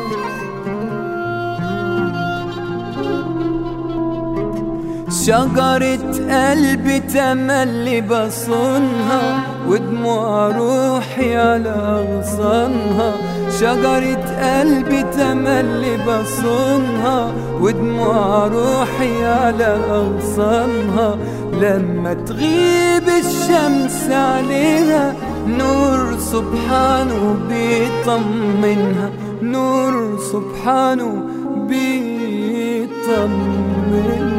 شجرة قلبي تملي بصونها ودموع روحي على أغصانها شجرة قلبي تملي بصونها ودموع روحي على أغصانها لما تغيب الشمس عليها نور سبحانه بيطمنها نور سبحانه بيطمنها